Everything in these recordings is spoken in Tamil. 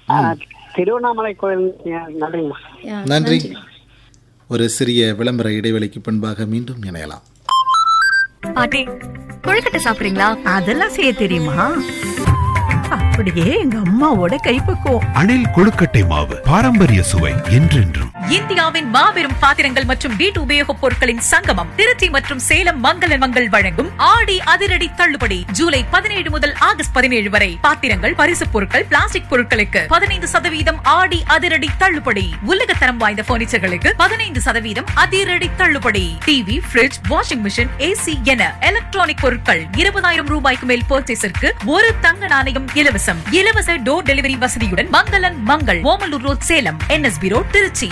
ஆ, திருவண்ணாமலை கோயில் நன்றிங்கம்மா யா, நன்றி ஒரு சிறிய விளம்பர இடைவெளிக்கு பின்பாக மீண்டும் இணையலாம் பாட்டி கொழுக்கட்டை சாப்பிடுறீங்களா அதெல்லாம் செய்ய தெரியுமா அப்படியே எங்க அம்மாவோட கைப்பக்குவம் அணில் கொழுக்கட்டை மாவு பாரம்பரிய சுவை என்றென்றும் இந்தியாவின் மாபெரும் பாத்திரங்கள் மற்றும் வீட்டு உபயோகப் பொருட்களின் சங்கமம் திருச்சி மற்றும் சேலம் மங்கள மங்கள் வழங்கும் ஆடி அதிரடி தள்ளுபடி ஜூலை பதினேழு முதல் ஆகஸ்ட் பதினேழு வரை பாத்திரங்கள் பரிசுப் பொருட்கள் பிளாஸ்டிக் பொருட்களுக்கு பதினைந்து சதவீதம் ஆடி அதிரடி தள்ளுபடி உலகத்தரம் வாய்ந்த பர்னிச்சர்களுக்கு பதினைந்து சதவீதம் அதிரடி தள்ளுபடி TV fridge washing machine AC என எலக்ட்ரானிக் பொருட்கள் இருபதாயிரம் ரூபாய்க்கு மேல் பர்ச்சேஸிற்கு ஒரு தங்க நாணயம் இலவசம் இலவச டோர் டெலிவரி வசதியுடன் மங்களன் Mangal Omalur road Salem NSP road Trichy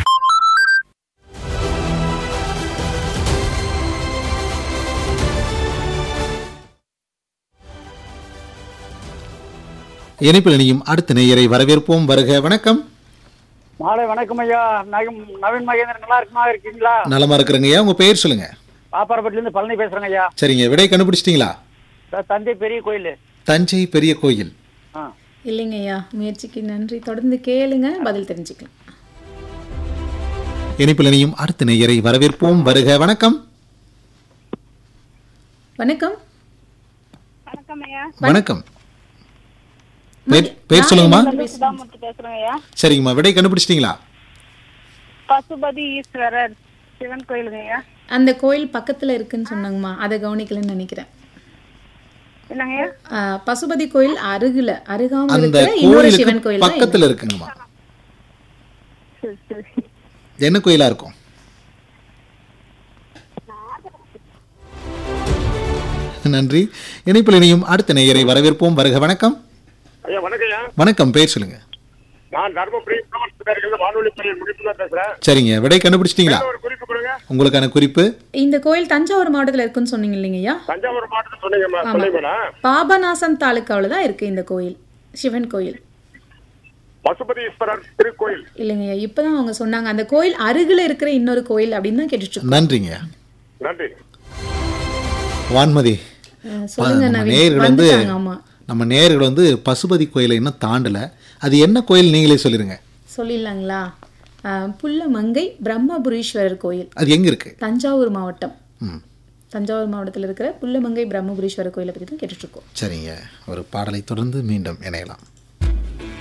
இணைப்பில் இணையும் அடுத்த நேயரை வரவேற்போம் வருக வணக்கம் மாலை வணக்கம் ஐயா நவீன் நவீன் மகேந்திரன் நல்லா இருக்குமா இருக்கீங்களா நலமா இருக்கிறங்கய்யா உங்க பெயர் சொல்லுங்க பாப்பாரப்பட்டிலேருந்து பழனி பேசுறேங்க ஐயா சரிங்க விடை கண்டுபிடிச்சிட்டீங்களா த- தஞ்சை பெரிய கோயில் தஞ்சை பெரிய கோயில் ஆ இல்லைங்க ஐயா முயற்சிக்கு நன்றி தொடர்ந்து கேளுங்க பதில் தெரிஞ்சுக்கலாம் இணைப்பில் இணையும் அடுத்த நேயரை வரவேற்போம் வருக வணக்கம் வணக்கம் வணக்கம் பெயர் பெயர் சொல்லுங்கம்மா பேசுறேன் ஐயா சரிங்கம்மா விடை கண்டுபிடிச்சிட்டீங்களா பசுபதி ஈஸ்வரர் சிவன் கோயிலுங்க ஐயா அந்த கோயில் பக்கத்துல இருக்குன்னு சொன்னாங்கம்மா அதை கவனிக்கலன்னு நினைக்கிறேன் என்னங்க ஐயா ஆ, பசுபதி கோயில் அருகில அருகாமல் அந்த இருக்கிற இன்னொரு சிவன் கோயிலுக்கு கோயில் தான் பக்கத்துல இருக்குங்கம்மா சரி சரி என்ன கோயிலா இருக்கும் நன்றி இணைப்பில் இணையும் அடுத்த நேயரை வரவேற்போம் வருக வணக்கம் ஐயா வணக்கம் ஐயா வணக்கம் பெயர் சொல்லுங்க நான் தர்மபுரி பிரமணத்துக்காரிகள் வானொலி பணியின் முடிப்பு தான் பேசுறேன் சரிங்க விடை கண்டுபிடிச்சிட்டீங்களா ஒரு குறிப்பு கொடுங்க உங்களுக்கான குறிப்பு இந்த கோயில் தஞ்சாவூர் மாவட்டத்துல இருக்குன்னு சொன்னீங்க இல்லைங்க ஐயா தஞ்சாவூர் மாவட்டத்தில் சொன்னீங்க சொன்னீங்களா பாபநாசம் தாலுக்காவில் தான் இருக்கு இந்த கோயில் சிவன் கோயில் பசுபதி ஈஸ்வரர் திருக்கோயில் இல்லைங்க ஐயா இப்பதான் அவங்க சொன்னாங்க அந்த கோயில் அருகில இருக்கிற இன்னொரு கோயில் அப்படின்னு தான் கேட்டுட்டு இருக்கோம். நன்றிங்க நன்றி வான்மதி ஆ, சொல்லுங்க நம்ம நவீன் நேயர்கள் வந்து வந்துட்டாங்க ஆமா நம்ம நேயர்கள் வந்து பசுபதி கோயிலை இன்னும் தாண்டல அது என்ன கோயில் நீங்களே சொல்லிருங்க சொல்லிடலாங்களா ஆ, புல்லமங்கை பிரம்மபுரீஸ்வரர் கோயில் அது எங்க இருக்கு தஞ்சாவூர் மாவட்டம் ம் தஞ்சாவூர் மாவட்டத்தில் இருக்கிற புல்லமங்கை பிரம்மபுரீஸ்வரர் கோயிலை பற்றி தான் கேட்டுட்டு இருக்கோம் சரிங்க ஒரு பாடலை தொடர்ந்து மீண்டும் இணையலாம்